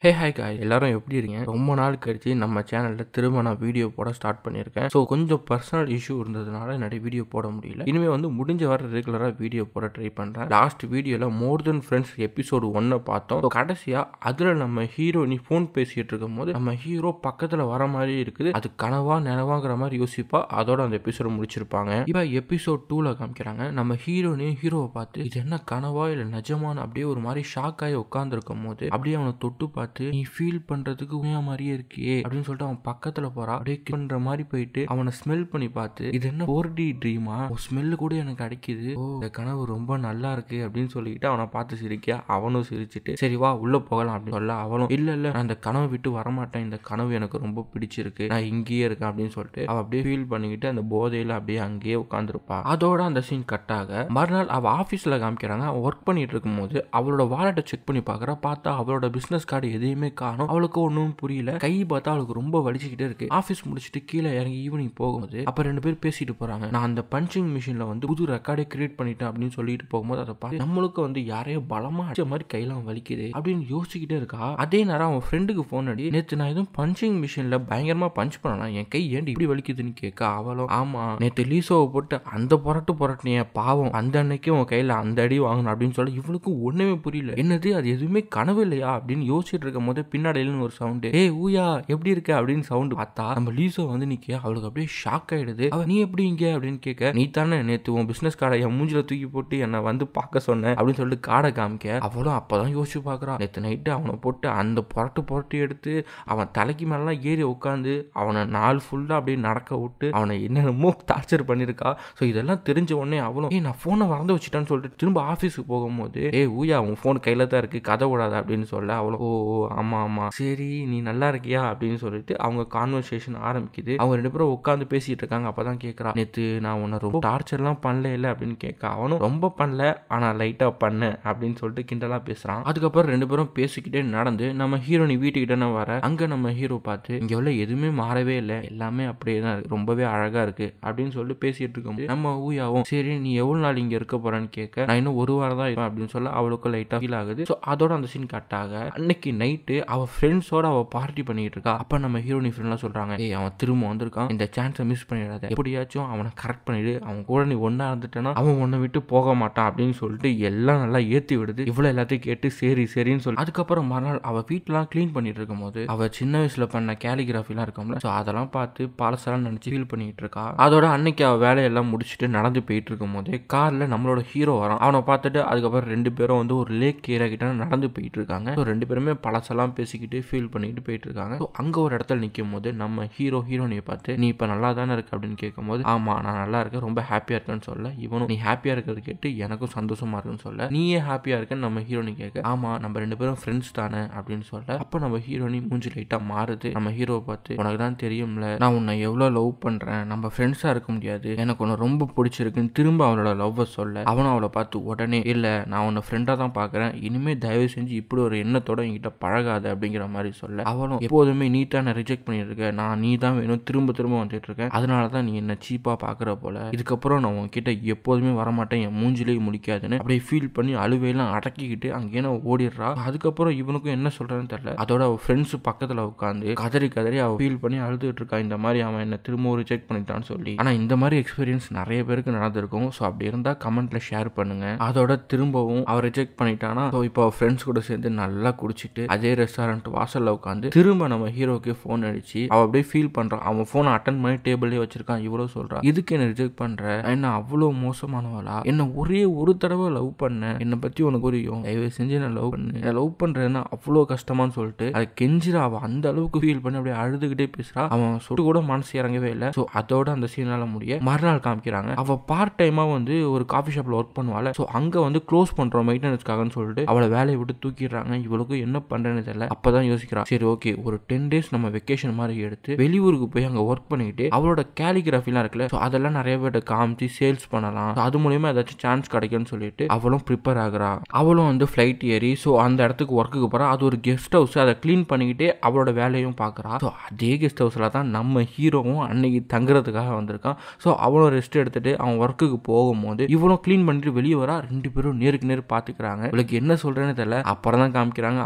hey hi காய் எல்லாரும் எப்படி இருக்கீங்க ரொம்ப நாள் கழிச்சு நம்ம சேனலில் திரும்ப நான் வீடியோ போட ஸ்டார்ட் பண்ணியிருக்கேன் ஸோ கொஞ்சம் பர்சனல் இஷ்யூ இருந்ததுனால நிறைய வீடியோ போட முடியல இனிமேல் வந்து முடிஞ்ச வர ரெகுலராக வீடியோ போட ட்ரை பண்ணுறேன் லாஸ்ட் வீடியோவில் மோர் தென் ஃப்ரெண்ட்ஸ் எபிசோடு ஒன்றை பார்த்தோம் ஸோ கடைசியாக அதில் நம்ம ஹீரோ நீ ஃபோன் பேசிகிட்டு இருக்கும் போது நம்ம ஹீரோ பக்கத்தில் வர மாதிரி இருக்குது அது கனவா நினைவாங்கிற மாதிரி யோசிப்பா அதோட அந்த எபிசோட முடிச்சிருப்பாங்க இப்போ எபிசோட் டூவில் காமிக்கிறாங்க நம்ம ஹீரோனையும் ஹீரோவை பார்த்து இது என்ன கனவா இல்லை நிஜமான அப்படியே ஒரு மாதிரி ஷாக் ஆகி உட்காந்துருக்கும் போது அப்படியே அவனை தொட்டு பார்த்து நீ ஃபீல் பண்றதுக்கு உண்மையா மாதிரியே இருக்கே அப்படின்னு சொல்லிட்டு அவன் பக்கத்துல போறான் அப்படியே kiss பண்ற மாதிரி போயிட்டு அவனை ஸ்மெல் பண்ணி பார்த்து இது என்ன ஃபோர் டி ட்ரீமா ஸ்மெல்லு கூட எனக்கு அடிக்குது ஓ இந்த கனவு ரொம்ப நல்லா இருக்கு அப்படின்னு சொல்லிட்டு அவனை பார்த்து சிரிக்க அவனும் சிரிச்சிட்டு சரி வா உள்ள போகலாம் அப்படின்னு சொல்ல அவனும் இல்ல இல்ல நான் இந்த கனவை விட்டு வரமாட்டேன் இந்த கனவு எனக்கு ரொம்ப பிடிச்சிருக்கு நான் இங்கேயே இருக்கேன் அப்படின்னு சொல்லிட்டு அவ அப்படியே ஃபீல் பண்ணிக்கிட்டு அந்த போதையில அப்படியே அங்கேயே உட்காந்துருப்பா அதோட அந்த சீன் கட் ஆக மறுநாள் அவ ஆஃபீஸில் காமிக்கிறாங்க ஒர்க் பண்ணிட்டு இருக்கும்போது அவளோட வாலெட்டை செக் பண்ணி பார்க்குறா பார்த்தா அவளோட பிஸ்னஸ் கார்டு எதையுமே காணும் அவளுக்கு ஒன்றும் புரியல கை பார்த்தா அவளுக்கு ரொம்ப வலிச்சுக்கிட்டே இருக்கு ஆஃபீஸ் முடிச்சுட்டு கீழே இறங்கி ஈவினிங் போகும்போது அப்போ ரெண்டு பேர் பேசிட்டு போறாங்க நான் அந்த பஞ்சிங் மிஷினில் வந்து புது ரெக்கார்டே கிரியேட் பண்ணிட்டேன் அப்படின்னு சொல்லிட்டு போகும்போது அதை பார்த்து நம்மளுக்கு வந்து யாரையோ பலமா அடிச்ச மாதிரி கையெல்லாம் வலிக்குது அப்படின்னு யோசிச்சுக்கிட்டே இருக்கா அதே நேரம் அவன் ஃப்ரெண்டுக்கு ஃபோன் அடி நேற்று நான் எதுவும் பஞ்சிங் மிஷினில் பயங்கரமா பஞ்ச் பண்ணனா என் கை ஏன்டி இப்படி வலிக்குதுன்னு கேட்க அவளும் ஆமா நேற்று லீசோவை போட்டு அந்த புரட்டு புரட்டினிய பாவம் அந்த அன்னைக்கு உன் கையில் அந்த அடி வாங்கணும் அப்படின்னு சொல்ல இவளுக்கு ஒண்ணுமே புரியல என்னது அது எதுவுமே கனவு இல்லையா அப்படின்னு யோசிச்சுட்டு இருக்கும் போது பின்னாடியில ஒரு சவுண்டு ஏய் ஊயா எப்படி இருக்க அப்படின்னு சவுண்டு பார்த்தா நம்ம லீசோ வந்து நிக்க அவளுக்கு அப்படியே ஷாக் ஆயிடுது அவ நீ எப்படி இங்க அப்படின்னு கேட்க நீ தானே நேத்து உன் பிசினஸ் கார்டை என் மூஞ்சில தூக்கி போட்டு என்னை வந்து பார்க்க சொன்னேன் அப்படின்னு சொல்லிட்டு காடை காமிக்க அவளும் அப்பதான் யோசிச்சு பார்க்கறா நேத்து நைட்டு அவனை போட்டு அந்த புரட்டு புரட்டி எடுத்து அவன் தலைக்கு மேலாம் ஏறி உட்காந்து அவனை நாள் ஃபுல்லா அப்படியே நடக்க விட்டு அவனை என்னென்னமோ டார்ச்சர் பண்ணியிருக்கா ஸோ இதெல்லாம் தெரிஞ்ச உடனே அவளும் ஏய் நான் ஃபோனை மறந்து வச்சுட்டான்னு சொல்லிட்டு திரும்ப ஆஃபீஸுக்கு போகும்போது ஏய் ஊயா உன் ஃபோன் கையில் தான் இருக்கு கதை விடாத அப்படின்னு சொல்ல அவளும் ஓ ஓ, ஆமா ஆமா சரி நீ நல்லா இருக்கியா அப்படின்னு சொல்லிட்டு அவங்க கான்வர்சேஷன் ஆரம்பிக்குது அவங்க ரெண்டு பேரும் உட்காந்து பேசிட்டு இருக்காங்க அப்பதான் கேட்கறா நேத்து நான் உன்னை ரொம்ப டார்ச்சர்லாம் பண்ணல இல்லை அப்படின்னு கேட்க அவனும் ரொம்ப பண்ணல ஆனா லைட்டா பண்ணேன் அப்படின்னு சொல்லிட்டு கிண்டலா பேசுறான் அதுக்கப்புறம் ரெண்டு பேரும் பேசிக்கிட்டே நடந்து நம்ம ஹீரோனி வீட்டுக்கிட்ட வர அங்க நம்ம ஹீரோ பார்த்து இங்க உள்ள எதுவுமே மாறவே இல்லை எல்லாமே அப்படியே தான் இருக்கு ரொம்பவே அழகா இருக்கு அப்படின்னு சொல்லிட்டு பேசிட்டு இருக்கும்போது நம்ம ஊயாவும் சரி நீ எவ்வளவு நாள் இங்க இருக்க போறேன்னு கேட்க நான் இன்னும் ஒரு வாரம் தான் இருப்பேன் அப்படின்னு சொல்ல அவளுக்கு லைட்டா ஃபீல் ஆகுது ஸோ அதோட அந்த சீன் கட் ஆக அன்னைக்கு நைட்டு அவ ஃப்ரெண்ட்ஸோட அவ பார்ட்டி பண்ணிட்டு இருக்கா அப்ப நம்ம ஹீரோனி ஃப்ரெண்ட்லாம் சொல்றாங்க ஏய் அவன் திரும்ப வந்திருக்கான் இந்த சான்ஸை மிஸ் பண்ணிடாத எப்படியாச்சும் அவனை கரெக்ட் பண்ணிடு அவன் கூட நீ ஒன்னா இருந்துட்டேன்னா அவன் உன்னை விட்டு போக மாட்டான் அப்படின்னு சொல்லிட்டு எல்லாம் நல்லா ஏத்தி விடுது இவ்வளவு எல்லாத்தையும் கேட்டு சரி சரின்னு சொல்லி அதுக்கப்புறம் மறுநாள் அவ வீட்டெல்லாம் க்ளீன் பண்ணிட்டு இருக்கும்போது அவ சின்ன வயசுல பண்ண கேலிகிராஃபிலாம் இருக்கும்ல ஸோ அதெல்லாம் பார்த்து பழசெல்லாம் நினைச்சு ஃபீல் பண்ணிட்டு இருக்கா அதோட அன்னைக்கு அவ வேலையெல்லாம் முடிச்சுட்டு நடந்து போயிட்டு இருக்கும்போது கார்ல நம்மளோட ஹீரோ வரான் அவனை பார்த்துட்டு அதுக்கப்புறம் ரெண்டு பேரும் வந்து ஒரு லேக் ஏரியா கிட்ட நடந்து போயிட்டு இருக்காங்க ஸோ ரெண்டு பேருமே பழசெல்லாம் பேசிக்கிட்டு ஃபீல் பண்ணிட்டு போயிட்டு இருக்காங்க ஸோ அங்க ஒரு இடத்துல நிற்கும் போது நம்ம ஹீரோ ஹீரோனியை பார்த்து நீ இப்போ நல்லா தானே இருக்கு அப்படின்னு கேட்கும்போது ஆமா நான் நல்லா இருக்கேன் ரொம்ப ஹாப்பியா இருக்கேன்னு சொல்ல இவனும் நீ ஹாப்பியா இருக்கிறது கேட்டு எனக்கும் சந்தோஷமா இருக்குன்னு சொல்ல நீயே ஹாப்பியா இருக்கேன்னு நம்ம ஹீரோனி கேட்க ஆமா நம்ம ரெண்டு பேரும் ஃப்ரெண்ட்ஸ் தானே அப்படின்னு சொல்ல அப்போ நம்ம ஹீரோனி மூஞ்சி லைட்டா மாறுது நம்ம ஹீரோவை பார்த்து உனக்கு தான் தெரியும்ல நான் உன்னை எவ்வளோ லவ் பண்றேன் நம்ம ஃப்ரெண்ட்ஸா இருக்க முடியாது எனக்கு உன்னை ரொம்ப பிடிச்சிருக்குன்னு திரும்ப அவளோட லவ்வை சொல்ல அவனும் அவளை பார்த்து உடனே இல்ல நான் உன்னை ஃப்ரெண்டா தான் பார்க்கறேன் இனிமே தயவு செஞ்சு இப்படி ஒரு எண்ணத்தோட என்கிட்ட பழகாத அப்படிங்கிற மாதிரி சொல்ல அவளும் எப்போதுமே நீ தான் ரிஜெக்ட் பண்ணிட்டு இருக்க நான் நீ தான் வேணும் திரும்ப திரும்ப வந்துட்டு இருக்கேன் அதனால தான் நீ என்ன சீப்பா பாக்குற போல இதுக்கப்புறம் நான் உன்கிட்ட எப்போதுமே வரமாட்டேன் என் மூஞ்சிலே முடிக்காதுன்னு அப்படியே ஃபீல் பண்ணி அழுவையெல்லாம் அடக்கிக்கிட்டு அங்கேயே ஓடிடுறா அதுக்கப்புறம் இவனுக்கும் என்ன சொல்றேன்னு தெரியல அதோட அவ ஃப்ரெண்ட்ஸ் பக்கத்துல உட்காந்து கதறி கதறி அவ ஃபீல் பண்ணி அழுதுட்டு இருக்கா இந்த மாதிரி அவன் என்ன திரும்ப ரிஜெக்ட் பண்ணிட்டான்னு சொல்லி ஆனா இந்த மாதிரி எக்ஸ்பீரியன்ஸ் நிறைய பேருக்கு நடந்திருக்கும் ஸோ அப்படி இருந்தா கமெண்ட்ல ஷேர் பண்ணுங்க அதோட திரும்பவும் அவ ரிஜெக்ட் பண்ணிட்டானா ஸோ இப்போ ஃப்ரெண்ட்ஸ் கூட சேர்ந்து நல்லா குடிச்சிட்டு அதே ரெஸ்டாரண்ட் வாசல்ல உட்காந்து திரும்ப நம்ம ஹீரோக்கு ஃபோன் அடிச்சு அவ அப்படியே ஃபீல் பண்றான் அவன் ஃபோனை அட்டன் பண்ணி டேபிள்லேயே வச்சிருக்கான் இவ்வளோ சொல்றான் இதுக்கு என்ன ரிஜெக்ட் பண்ற என்ன அவ்வளோ மோசமானவளா என்ன ஒரே ஒரு தடவை லவ் பண்ண என்னை பத்தி உனக்கு புரியும் தயவு செஞ்சு நான் லவ் பண்ணு நான் லவ் பண்றேன்னா அவ்வளோ கஷ்டமான்னு சொல்லிட்டு அதை கெஞ்சிரா அவ அந்த அளவுக்கு ஃபீல் பண்ணி அப்படியே அழுதுகிட்டே பேசுறா அவன் சுட்டு கூட மனசு இறங்கவே இல்லை ஸோ அதோட அந்த சீனால முடிய மறுநாள் காமிக்கிறாங்க அவ பார்ட் டைமா வந்து ஒரு காஃபி ஷாப்ல ஒர்க் பண்ணுவாள் ஸோ அங்க வந்து க்ளோஸ் பண்றோம் மெயின்டெனன்ஸ்க்காகன்னு சொல்லிட்டு அவளை வேலையை விட்டு தூக்கிடுறாங்க இவளுக்கு என்ன பண்றேன்னு தெரியல அப்பதான் யோசிக்கிறா சரி ஓகே ஒரு டென் டேஸ் நம்ம வெக்கேஷன் மாதிரி எடுத்து வெளியூருக்கு போய் அங்க ஒர்க் பண்ணிக்கிட்டு அவளோட கேலிகிராஃபிலாம் இருக்குல்ல ஸோ அதெல்லாம் நிறைய பேர்ட்ட காமிச்சு சேல்ஸ் பண்ணலாம் So அது மூலியமா ஏதாச்சும் சான்ஸ் கிடைக்கும்னு சொல்லிட்டு அவளும் ப்ரிப்பேர் ஆகுறா அவளும் வந்து ஃப்ளைட் ஏறி ஸோ அந்த இடத்துக்கு ஒர்க்குக்கு போறா அது ஒரு கெஸ்ட் ஹவுஸ் அதை க்ளீன் பண்ணிக்கிட்டே அவளோட வேலையும் பார்க்குறா ஸோ அதே கெஸ்ட் ஹவுஸில் தான் நம்ம ஹீரோவும் அன்னைக்கு தங்குறதுக்காக வந்திருக்கான் ஸோ அவளும் ரெஸ்ட் எடுத்துட்டு அவன் ஒர்க்குக்கு போகும்போது இவளும் க்ளீன் பண்ணிட்டு வெளியே வரா ரெண்டு பேரும் நேருக்கு நேர் பார்த்துக்கிறாங்க இவளுக்கு என்ன சொல்றேன்னு தெரியல அப்புறம் தான் காமிக்கிறாங்க அவங்க ரெண்டு பேரும்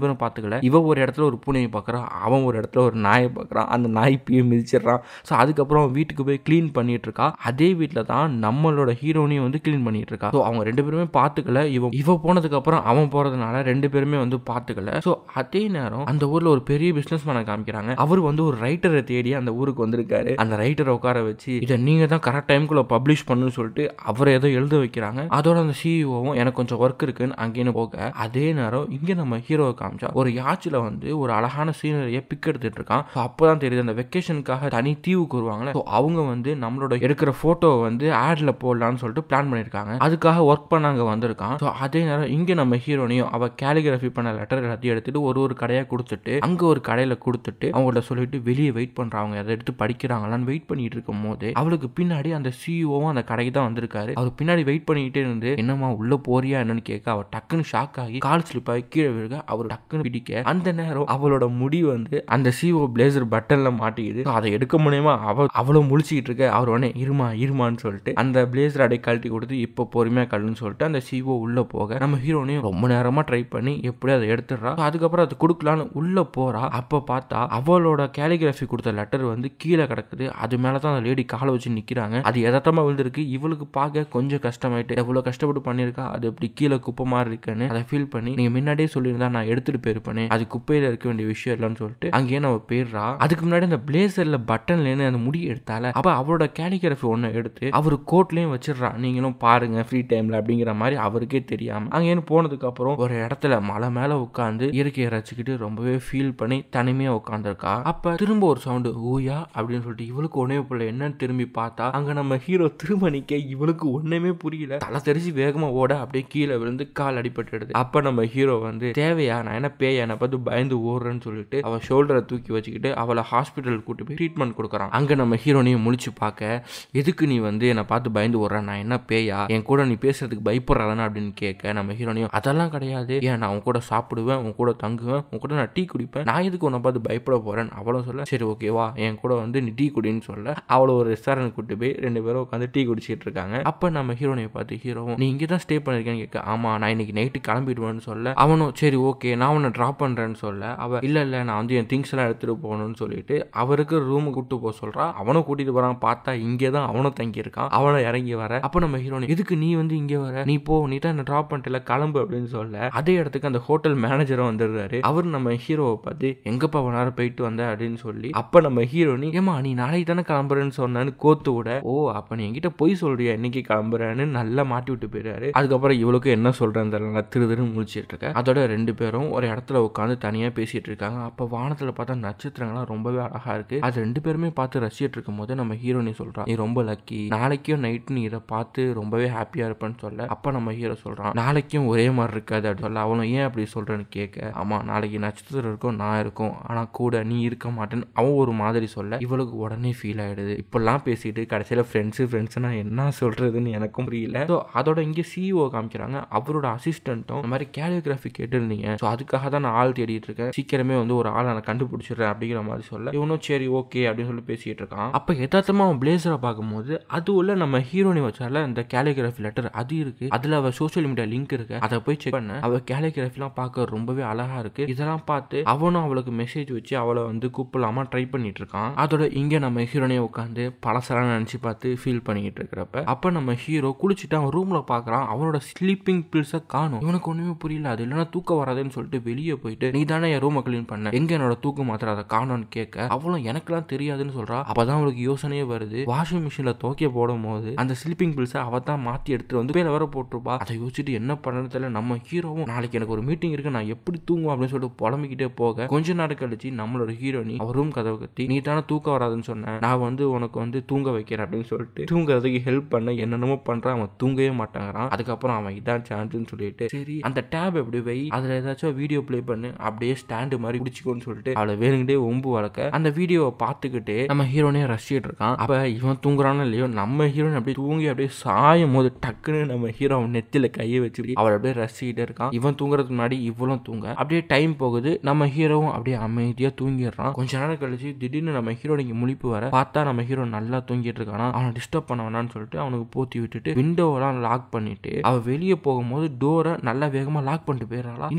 பேரும் பார்த்துக்கல இவ ஒரு இடத்துல ஒரு பூனையை பார்க்குறான் அவன் ஒரு இடத்துல ஒரு நாயை பார்க்குறான் அந்த நாய் பிய மிதிச்சிடுறான் ஸோ அதுக்கப்புறம் வீட்டுக்கு போய் க்ளீன் பண்ணிட்டு இருக்கா அதே வீட்டில் தான் நம்மளோட ஹீரோனையும் வந்து க்ளீன் பண்ணிட்டு இருக்கா ஸோ அவங்க ரெண்டு பேருமே பார்த்துக்கல இவ இவ போனதுக்கு அப்புறம் அவன் போறதுனால ரெண்டு பேருமே வந்து பார்த்துக்கல ஸோ அதே நேரம் அந்த ஊர்ல ஒரு பெரிய பிசினஸ் மேனை காமிக்கிறாங்க அவர் வந்து ஒரு ரைட்டரை தேடி அந்த ஊருக்கு வந்திருக்காரு அந்த ரைட்டரை உட்கார வச்சு இதை நீங்க தான் கரெக்ட் டைம்குள்ள பப்ளிஷ் பண்ணுன்னு சொல்லிட்டு அவரை ஏதோ எழுத வைக்கிறாங்க அதோட அந்த சிஇஓவும் எனக்கு கொஞ்சம் ஒர்க் இருக்குன்னு அங்கேன்னு போக அதே நேரம் இங்க நம்ம ஹீரோவை காமிச்சா ஒரு யாச்சில் வந்து ஒரு அழகான சீனரியை பிக் எடுத்துட்டு இருக்கான் ஸோ அப்போதான் தெரியுது அந்த வெக்கேஷனுக்காக தனி தீவுக்கு வருவாங்களே ஸோ அவங்க வந்து நம்மளோட எடுக்கிற போட்டோவை வந்து ஆட்ல போடலாம்னு சொல்லிட்டு பிளான் பண்ணியிருக்காங்க அதுக்காக ஒர்க் பண்ண அங்கே வந்திருக்கான் ஸோ அதே நேரம் இங்கே நம்ம ஹீரோனையும் அவ கேலிகிராஃபி பண்ண லெட்டர் எல்லாத்தையும் எடுத்துட்டு ஒரு ஒரு கடையாக கொடுத்துட்டு அங்கே ஒரு கடையில் கொடுத்துட்டு அவங்கள்ட்ட சொல்லிட்டு வெளியே வெயிட் பண்ணுறாங்க அதை எடுத்து படிக்கிறாங்களான்னு வெயிட் பண்ணிட்டு இருக்கும் போது அவளுக்கு பின்னாடி அந்த சிஇஓவும் அந்த கடைக்கு தான் வந்திருக்காரு அவர் பின்னாடி வெயிட் பண்ணிக்கிட்டே இருந்து என்னம்மா உள்ள போறியா என்னன்னு கேட்க அவ டக்குன்னு ஷாக் ஆகி கால் ஸ்லிப் ஆகி கீழே விழுக அவர் டக்குன்னு பிடிக்க அந்த நேரம் அவளோட முடி வந்து அந்த சிஓ பிளேசர் பட்டன்ல மாட்டிக்குது So அதை எடுக்க முடியுமா அவ அவ்வளவு முழிச்சிக்கிட்டு இருக்க அவர் உடனே இருமா இருமான்னு சொல்லிட்டு அந்த பிளேசர் அப்படியே கழட்டி கொடுத்து இப்போ பொறுமையா கழுன்னு சொல்லிட்டு அந்த சிஓ உள்ள போக நம்ம ஹீரோனையும் ரொம்ப நேரமா ட்ரை பண்ணி எப்படியும் அதை எடுத்துடுறா So அதுக்கப்புறம் அது கொடுக்கலான்னு உள்ள போறா அப்ப பார்த்தா அவளோட கேலிகிராஃபி கொடுத்த லெட்டர் வந்து கீழே கிடக்குது அது மேல தான் அந்த லேடி காலை வச்சு நிக்கிறாங்க அது எதார்த்தமா விழுந்திருக்கு இவளுக்கு பார்க்க கொஞ்சம் கஷ்டமாயிட்டு எவ்வளவு கஷ்டப்பட்டு பண்ணியிருக்கா அது இப்படி கீழே குப்பை மாதிரி இருக்குன்னு அதை ஃபீல் பண்ணி நீங்க முன்னாடியே சொல்லியிருந்தா நான் எடுத்துட்டு போயிருப்பேனே அது குப்பையில இருக்க வேண்டிய விஷயம் இல்லைன்னு சொல்லிட்டு அங்கேயே நம்ம போயிடுறா அதுக்கு முன்னாடி அந்த பிளேசர்ல பட்டன்லேருந்து அந்த முடி எடுத்தால அப்ப அவரோட கேலிகிராஃபி ஒன்று எடுத்து அவர் கோட்லயும் வச்சிடுறா நீங்களும் பாருங்க ஃப்ரீ டைம்ல அப்படிங்கிற மாதிரி அவருக்கே தெரியாம அங்கேன்னு போனதுக்கு அப்புறம் ஒரு இடத்துல மலை மேல உட்காந்து இயற்கையை ரசிச்சுக்கிட்டு ரொம்பவே ஃபீல் பண்ணி தனிமையா உட்காந்துருக்கா அப்ப திரும்ப ஒரு சவுண்டு ஊயா அப்படின்னு சொல்லிட்டு இவளுக்கு ஒன்னே புள்ள என்னன்னு திரும்பி பார்த்தா அங்க நம்ம ஹீரோ திரும்ப நிக்க இவளுக்கு ஒண்ணுமே புரியல தலை தெரிச்சு வேகமா ஓட அப்படியே கீழே விழுந்து கால் அடிபட்டுடுது அப்ப நம்ம ஹீரோ வந்து தேவையா நான் என்ன பேய் என்னை பார்த்து பயந்து ஓடுறேன்னு சொல்லிட்டு அவ ஷோல்டரை தூக்கி வச்சுக்கிட்டு அவளை ஹாஸ்பிட்டல் கூட்டு போய் ட்ரீட்மெண்ட் கொடுக்குறான் அங்க நம்ம ஹீரோனையும் முழிச்சு பார்க்க எதுக்கு நீ வந்து என்னை பார்த்து பயந்து ஓடுற நான் என்ன பேயா என் கூட நீ பேசுறதுக்கு பயப்படுறாதானே அப்படின்னு கேட்க நம்ம ஹீரோனையும் அதெல்லாம் கிடையாது ஏன் நான் உன் கூட சாப்பிடுவேன் உன் கூட தங்குவேன் உன் கூட நான் டீ குடிப்பேன் நான் எதுக்கு உன்னை பார்த்து பயப்பட போறேன் அவளும் சொல்ல சரி ஓகேவா என் கூட வந்து நீ டீ குடின்னு சொல்ல அவளை ஒரு ரெஸ்டாரண்ட் கூட்டு போய் ரெண்டு பேரும் உட்காந்து டீ குடிச்சிட்டு இருக்காங்க அப்ப நம்ம ஹீரோனையை பார்த்து ஹீரோவும் நீ இங்கே தான் ஸ்டே பண்ணிருக்கேன்னு கேட்க ஆமா நான் இன்னைக்கு நைட்டு கிளம்பிடுவேன்னு சொல்ல அவனும் சரி ஓகே நான் உன்னை ட்ராப் பண்றேன்னு சொல்ல அவ இல்ல இல்ல நான் வந்து என் திங்ஸ் எல்லாம் எடுத்துட்டு போகணும்னு சொல்லிட்டு அவருக்கு ரூமு கூட்டு போக சொல்றா அவனும் கூட்டிட்டு போறான் பார்த்தா இங்கே தான் அவனும் தங்கி இருக்கான் அவனை இறங்கி வர அப்ப நம்ம ஹீரோனி எதுக்கு நீ வந்து இங்கே வர நீ போ நீ தான் என்ன ட்ராப் பண்ணிட்டல கிளம்பு அப்படின்னு சொல்ல அதே இடத்துக்கு அந்த ஹோட்டல் மேனேஜரும் வந்துடுறாரு அவர் நம்ம ஹீரோவை பார்த்து எங்கப்பா ஒரு நேரம் போயிட்டு வந்த அப்படின்னு சொல்லி அப்ப நம்ம ஹீரோனி ஏமா நீ நாளைக்கு தானே கிளம்புறேன்னு சொன்னான்னு கோத்து விட ஓ அப்ப நீ என்கிட்ட போய் சொல்றியா என்னைக்கு கிளம்புறேன்னு நல்லா மாட்டி விட்டு போயிடுறாரு அதுக்கப்புறம் இவளுக்கு என்ன சொல்றேன்னு தெரியல திரு திரு முடிச்சிட்டு இருக்க அதோட ரெண்டு பேரும் ஒரு இடத்துல உட்காந்து தனியா பேசிட்டு இருக்காங்க அப்ப வானத்துல பார்த்தா நட்சத்திரங்கள்லாம் ரொம்பவே அழகா இருக்கு அது ரெண்டு பேருமே பார்த்து ரசிச்சிட்டு இருக்கும் போது நம்ம ஹீரோனி சொல்றான் நீ ரொம்ப லக்கி நாளைக்கும் நைட் நீ இதை பார்த்து ரொம்பவே ஹாப்பியா இருப்பேன்னு சொல்ல அப்ப நம்ம ஹீரோ சொல்றான் நாளைக்கும் ஒரே மாதிரி இருக்காது அப்படின்னு சொல்ல அவனும் ஏன் அப்படி சொல்றேன்னு கேட்க ஆமா நாளைக்கு நட்சத்திரம் இருக்கும் நான் இருக்கும் ஆனா கூட நீ இருக்க மாட்டேன்னு அவன் ஒரு மாதிரி சொல்ல இவளுக்கு உடனே ஃபீல் ஆயிடுது இப்பெல்லாம் பேசிட்டு கடைசியில ஃப்ரெண்ட்ஸு ஃப்ரெண்ட்ஸ்னா என்ன சொல்றதுன்னு எனக்கும் புரியல ஸோ அதோட இங்கே சிஇஓ காமிக்கிறாங்க அவரோட அசிஸ்டண்ட்டும் இந்த மாதிரி கேலியோகிராஃபி கேட்டிருந்தீங்க ஸோ அதுக்காக தான் நான் ஆள் தேடிட்டு இருக்கேன் சீக்கிரமே வந்து ஒரு ஆளை நான் கண்டுபிடிச்சிடுறேன் அப்படிங்கிற மாதிரி சொல்ல இவனும் சரி ஓகே அப்படின்னு சொல்லி பேசிட்டு இருக்கான் அப்போ யதார்த்தமா அவன் பிளேசரை பார்க்கும்போது அது உள்ள நம்ம ஹீரோனி வச்சால இந்த கேலியோகிராஃபி லெட்டர் அது இருக்கு அதுல அவ சோஷியல் மீடியா லிங்க் இருக்கு அதை போய் செக் பண்ண அவ கேலியோகிராஃபிலாம் பார்க்க ரொம்பவே அழகா இருக்கு இதெல்லாம் பார்த்து அவனும் அவளுக்கு மெசேஜ் வச்சு அவளை வந்து கூப்பிடலாமா ட்ரை பண்ணிட்டு இருக்கான் அதோட இங்க நம்ம ஹீரோனையை உட்காந்து பழசெல்லாம் நினைச்சு பார்த்து ஃபீல் பண்ணிக்கிட்டு இருக்கிறப்ப அப்ப நம்ம ஹீரோ குளிச்சுட்டு அவன் ரூம்ல பாக்குறான் அவனோட ஸ்லீப்பிங் பில்ஸை காணும் இவனுக்கு ஒண்ணுமே புரியல அது இல்லைன்னா தூக்கம் வராதுன்னு சொல்லிட்டு வெளியே போயிட்டு நீ தானே என் ரூமை க்ளீன் பண்ண எங்க என்னோட தூக்கம் மாத்திர அதை காணும்னு கேட்க அவளும் எனக்கெல்லாம் தெரியாதுன்னு சொல்றா அப்பதான் அவளுக்கு யோசனையே வருது வாஷிங் மிஷின்ல துவைக்க போடும் போது அந்த ஸ்லீப்பிங் பில்ஸை அவ தான் மாத்தி எடுத்துட்டு வந்து பேர வர போட்டிருப்பா அதை யோசிச்சுட்டு என்ன பண்ணணும் தெரியல நம்ம ஹீரோவும் நாளைக்கு எனக்கு ஒரு மீட்டிங் இருக்கு நான் எப்படி தூங்குவோம் அப்படின்னு சொல்லிட்டு புலம்பிக்கிட்டே போக கொஞ்ச நாள் கழிச்சு நம்மளோட ஹீரோனி அவர் ரூம் கதவை கத்தி நீ தானே தூக்கம் வராதுன்னு சொன்னேன் நான் வந்து உனக்கு வந்து தூங்க வைக்கிறேன் அப்படின்னு சொல்லிட்டு தூங்குறதுக்கு ஹெல்ப் பண்ண என்னென்னமோ பண்றான் அவன் தூங்கவே மாட்டாங்கிறான் அதுக்கப்புறம் அவன் இதான் சான்ஸ்னு சொல்லிட்டு சரி அந்த டேப் எப்படி வை அதுல ஏதாச்சும் வீடியோ ப்ளே பண்ணு அப்படியே ஸ்டாண்டு மாதிரி பிடிச்சிக்கோன்னு சொல்லிட்டு அவளை வேணுங்கிட்டே ஒம்பு வளர்க்க அந்த வீடியோவை பார்த்துக்கிட்டு நம்ம ஹீரோனே ரசிச்சிட்டு இருக்கான் அப்ப இவன் தூங்குறானோ இல்லையோ நம்ம ஹீரோன் அப்படியே தூங்கி அப்படியே சாயும் போது டக்குன்னு நம்ம ஹீரோ அவன் நெத்தில கையை வச்சு அவள் அப்படியே ரசிக்கிட்டே இருக்கான் இவன் தூங்குறதுக்கு முன்னாடி இவளும் தூங்க அப்படியே டைம் போகுது நம்ம ஹீரோவும் அப்படியே அமைதியா தூங்கிடுறான் கொஞ்ச நேரம் கழிச்சு திடீர்னு நம்ம ஹீரோனிக்கு முழிப்பு வர பார்த்தா நம்ம ஹீரோ நல்லா தூங்கிட்டு இருக்கானா அவனை டிஸ்டர்ப் பண்ண வேணாம்னு சொல்லிட்டு அவனுக்கு போத்தி விட்டுட்டு விண்டோவெல்லாம் லாக் பண்ணிட்டு அவ வெளியே போகும்போது டோரை நல்லா வேகமா லாக் பண்ணிட்டு போயிடறாளா இந்த சவுண்ட்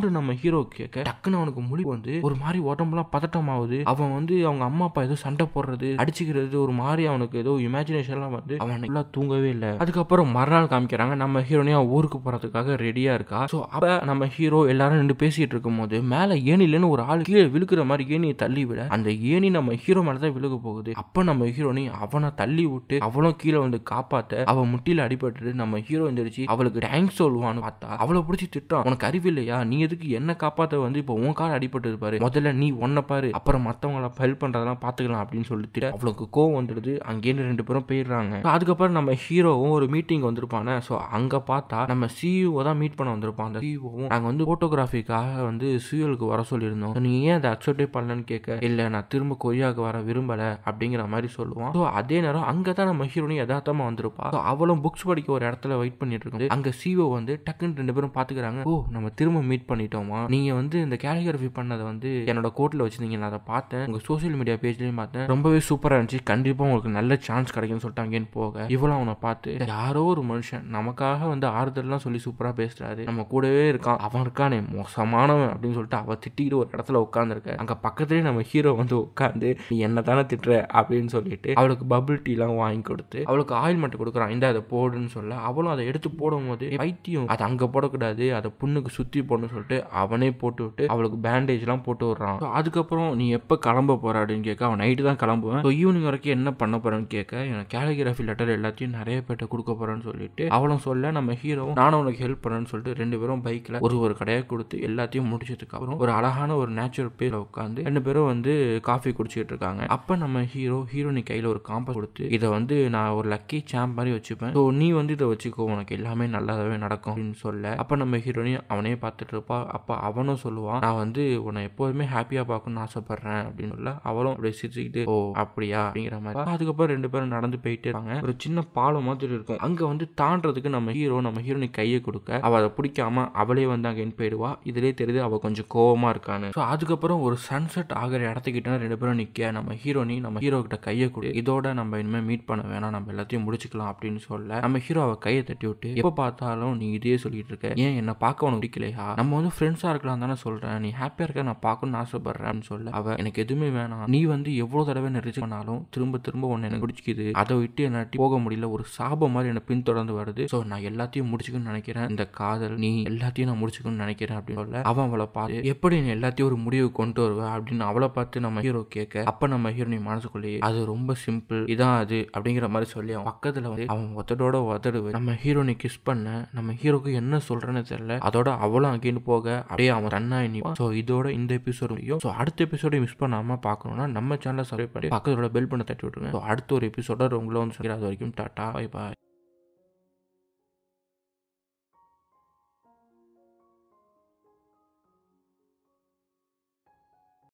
நம்ம ஹீரோ கேட்க டக்குன்னு அவனுக்கு முழி வந்து ஒரு மாதிரி உடம்புலாம் பதட்டமாகுது அவன் வந்து அவங்க அம்மா அப்பா ஏதோ சண்டை போடுறது அடிச்சுக்கிறது ஒரு மாதிரி அவனுக்கு ஏதோ இமேஜினேஷன்லாம் வந்து அவன் நல்லா தூங்கவே இல்லை அதுக்கப்புறம் மறுநாள் காமிக்கிறாங்க நம்ம ஹீரோனியா ஊருக்கு போறதுக்காக ரெடியா இருக்கா ஸோ அப்ப நம்ம ஹீரோ எல்லாரும் நின்று பேசிட்டு இருக்கும்போது மேல ஏனிலன்னு ஒரு ஆள் கீழே விழுக்கிற மாதிரி ஏனியை தள்ளி விட அந்த ஏணி நம்ம ஹீரோ மேல தான் விழுக போகுது அப்ப நம்ம ஹீரோனி அவனை தள்ளி விட்டு அவளும் கீழே வந்து காப்பாத்த அவ முட்டியில அடிபட்டு நம்ம ஹீரோ எந்திரிச்சு அவளுக்கு தேங்க்ஸ் சொல்லுவான்னு பார்த்தா அவளை பிடிச்சி திட்டான் உனக்கு அறிவு இல்லையா நீ எதுக்கு என்ன காப்பாத்த வந்து இப்போ உன் கால் அடிபட்டு இருப்பாரு முதல்ல நீ ஒன்ன பாரு அப்புறம் மத்தவங்கள ஹெல்ப் பண்றதெல்லாம் பாத்துக்கலாம் அப்படின்னு சொல்லிட்டு அவளுக்கு கோவம் வந்துடுது அங்கேருந்து ரெண்டு பேரும் போயிடுறாங்க So, அதுக்கப்புறம் நம்ம ஹீரோவும் ஒரு மீட்டிங் வந்திருப்பானே ஸோ அங்க பார்த்தா நம்ம சிஇஓ தான் மீட் பண்ண வந்திருப்பான் அந்த சிஇஓவும் நாங்க வந்து போட்டோகிராஃபிக்காக வந்து சியூலுக்கு வர சொல்லியிருந்தோம் நீ ஏன் அதை அக்செப்டே பண்ணலன்னு கேட்க இல்ல நான் திரும்ப கொரியாவுக்கு வர விரும்பல அப்படிங்கிற மாதிரி சொல்லுவான் ஸோ அதே நேரம் அங்கே தான் நம்ம ஹீரோனி யதார்த்தமா வந்திருப்பா So, அவளும் புக்ஸ் படிக்க ஒரு இடத்துல வெயிட் பண்ணிட்டு இருக்குது அங்க சிஓ வந்து டக்குன்னு ரெண்டு பேரும் பாத்துக்கிறாங்க ஓ நம்ம திரும்ப மீட் பண்ணிட்டோமா நீங்க வந்து இந்த கேலிகிராஃபி பண்ணதை வந்து என்னோட கோர்ட்ல வச்சிருந்தீங்க நான் அதை பார்த்தேன் உங்க சோஷியல் மீடியா பேஜ்லயும் பார்த்தேன் ரொம்பவே சூப்பரா இருந்துச்சு கண்டிப்பா உங்களுக்கு நல்ல சான்ஸ் கிடைக்கும்னு சொல்லிட்டு அங்கேன்னு போக இவளும் அவனை பார்த்து யாரோ ஒரு மனுஷன் நமக்காக வந்து ஆறுதல்லாம் சொல்லி சூப்பரா பேசுறாரு நம்ம கூடவே இருக்கான் அவன் இருக்கானே மோசமானவன் அப்படின்னு சொல்லிட்டு அவ திட்டிக்கிட்டு ஒரு இடத்துல உட்காந்துருக்க அங்க பக்கத்துலயே நம்ம ஹீரோ வந்து உட்காந்து நீ என்ன தானே திட்டுற அப்படின்னு சொல்லிட்டு அவளுக்கு பபிள் டீலாம் வாங்கி கொடுத்து அவளுக்கு ஆயில் மட்டும் கொடுக்குறான் இந்த அதை போடுன்னு சொல்ல அவளும் அதை எடுத்து போடும்போது "ஏய், பைத்தியம் அது அங்க போடக்கூடாது அதை புண்ணுக்கு சுத்தி போடணும்னு சொல்லிட்டு அவனே போட்டு விட்டு அவளுக்கு பேண்டேஜ்லாம் போட்டு விடுறான் So, அதுக்கப்புறம் நீ எப்போ கிளம்ப போற அப்படின்னு கேட்க அவன் நைட்டு தான் கிளம்புவேன் ஸோ ஈவினிங் வரைக்கும் என்ன பண்ண போறேன்னு கேட்க எனக்கு கேலிகிராஃபி லெட்டர் எல்லாத்தையும் நிறைய பேர்ட்ட கொடுக்க போறேன்னு சொல்லிட்டு அவளும் சொல்ல நம்ம ஹீரோவும் நானும் உனக்கு ஹெல்ப் பண்ணேன்னு சொல்லிட்டு ரெண்டு பேரும் பைக்ல ஒரு ஒரு கடையை கொடுத்து எல்லாத்தையும் முடிச்சதுக்கு அப்புறம் ஒரு அழகான ஒரு நேச்சுரல் பேர்ல உட்காந்து ரெண்டு பேரும் வந்து காஃபி குடிச்சிட்டு இருக்காங்க அப்ப நம்ம ஹீரோ ஹீரோனி கையில ஒரு காம்பஸ் கொடுத்து இதை வந்து நான் ஒரு லக்கி சாம்ப் மாதிரி வச்சுப்பேன் ஸோ நீ வந்து இதை வச்சுக்கோ உனக்கு எல்லாமே நல்லாவே நடக்கும் அப்படின்னு சொல்ல அப்ப நம்ம ஹீரோனி அவனே பார்த்துட்டு இருப்பா அப்ப அவனும் சொல்லுவான் நான் வந்து உன்னை எப்போதுமே ஹாப்பியா பார்க்கணும்னு ஆசைப்படுறேன் அப்படின்னு சொல்ல அவளும் அப்படியே சிரிச்சுக்கிட்டு ஓ அப்படியா அப்படிங்கிற மாதிரி அதுக்கப்புறம் ரெண்டு பேரும் நடந்து போயிட்டே இருக்காங்க ஒரு சின்ன பாலம் மாதிரி இருக்கும் அங்க வந்து தாண்டறதுக்கு நம்ம ஹீரோ நம்ம ஹீரோனி கையை கொடுக்க அவ அதை பிடிக்காம அவளே வந்து அங்கே போயிடுவா இதுலயே தெரியுது அவ கொஞ்சம் கோவமா இருக்கான்னு ஸோ அதுக்கப்புறம் ஒரு சன்செட் ஆகிற இடத்துக்கிட்ட ரெண்டு பேரும் நிக்க நம்ம ஹீரோனி நம்ம ஹீரோ கிட்ட கையை கொடு இதோட நம்ம இனிமே மீட் பண்ண வேணாம் நம்ம எல்லாத்தையும் முடிச்சுக்கலாம் அப்படின்னு சொல்ல நம்ம ஹீரோ அவ கையை தட்டி விட்டு எப்போ பார்த்தாலும் நீ இதே சொல்லிட்டு இருக்க ஏன் என்ன பார்க்க உனக்கு பிடிக்கலையா நம்ம வந்து ஃப்ரெண்ட்ஸா இருக்கலாம் தானே சொல்றேன் நீ ஹாப்பியா இருக்க நான் பார்க்கணும்னு ஆசைப்படுறேன்னு சொல்ல அவ எனக்கு எதுவுமே வேணாம் நீ வந்து எவ்வளவு தடவை என்ன ரிஜெக்ட் பண்ணாலும் திரும்ப திரும்ப உன்னை எனக்கு பிடிச்சிக்குது அதை விட்டு என்னாட்டி போக முடியல ஒரு சாபம் மாதிரி என்னை பின்தொடர்ந்து வருது ஸோ நான் எல்லாத்தையும் முடிச்சுக்கணும்னு நினைக்கிறேன் இந்த காதல் நீ எல்லாத்தையும் நான் முடிச்சுக்கணும்னு நினைக்கிறேன் அப்படின்னு சொல்ல அவன் அவளை பார்த்து எப்படி நீ எல்லாத்தையும் ஒரு முடிவு கொண்டு வருவ அப்படின்னு அவளை பார்த்து நம்ம ஹீரோ கேட்க அப்ப நம்ம ஹீரோனி மனசுக்குள்ளேயே அது ரொம்ப சிம்பிள் இதான் அது அப்படிங்கிற மாதிரி சொல்லி அவன் பக்கத்துல வந்து அவன் ஒத்தடோட உதடு நம்ம ஹீரோனி கிஸ் பண்ண நம்ம ஹீரோக்கு என்ன சொல்றேன்னு தெரியல அதோட அவளும் அங்கேன்னு போக அப்படியே அவன் ரன்னா ஸோ இதோட இந்த எபிசோடு முடியும் ஸோ அடுத்த எபிசோடை மிஸ் பண்ணாம பார்க்கணும்னா நம்ம சேனலை சப்ஸ்கிரைப் பண்ணி பக்கத்தோட பெல் பண்ண தட்டி விட்டுருங்க ஸோ அடுத்த ஒரு எபிசோட உங்களை வந்து சொல்லிடுற அது வரைக்கும் டாட்டா பை பாய்